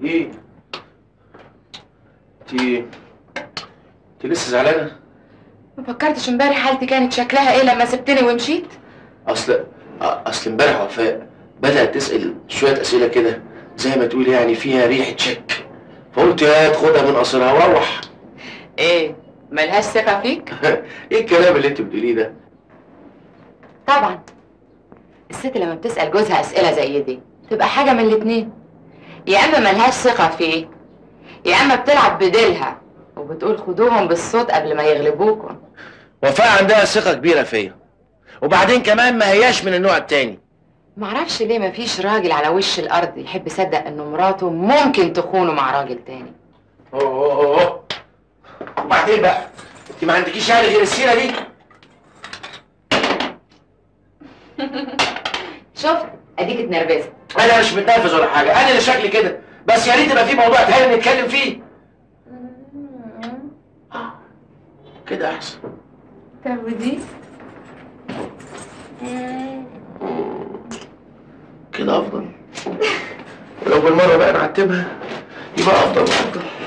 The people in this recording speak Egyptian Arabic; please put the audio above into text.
ايه انت انت لسه زعلانه ما فكرتش امبارح حالتي كانت شكلها ايه لما سبتني ومشيت اصل اصل امبارح وفاء بدات تسال شويه اسئله كده زي ما تقول يعني فيها ريحه شك فقلت يا تاخدها من قصرها واروح ايه ملهاش ثقه فيك ايه الكلام اللي انت بتقوليه ده طبعا الست لما بتسال جوزها اسئله زي دي تبقى حاجه من الاتنين يا اما ملهاش ثقه فيك يا اما بتلعب بديلها وبتقول خدوهم بالصوت قبل ما يغلبوكم وفاء عندها ثقه كبيره فيا وبعدين كمان ما هياش من النوع التاني معرفش ليه مفيش راجل على وش الارض يحب يصدق انه مراته ممكن تخونه مع راجل تاني اوه اوه اوه وبعدين بقى انت ما عندكيش يعني غير السيره دي شفت اديك اتنرفزت انا مش متنرفز ولا حاجه انا اللي شكلي كده بس يا ريت يبقى في موضوع تاني نتكلم فيه كده احسن طب ودي كده افضل ولو بالمره بقى نعتبها يبقى افضل وافضل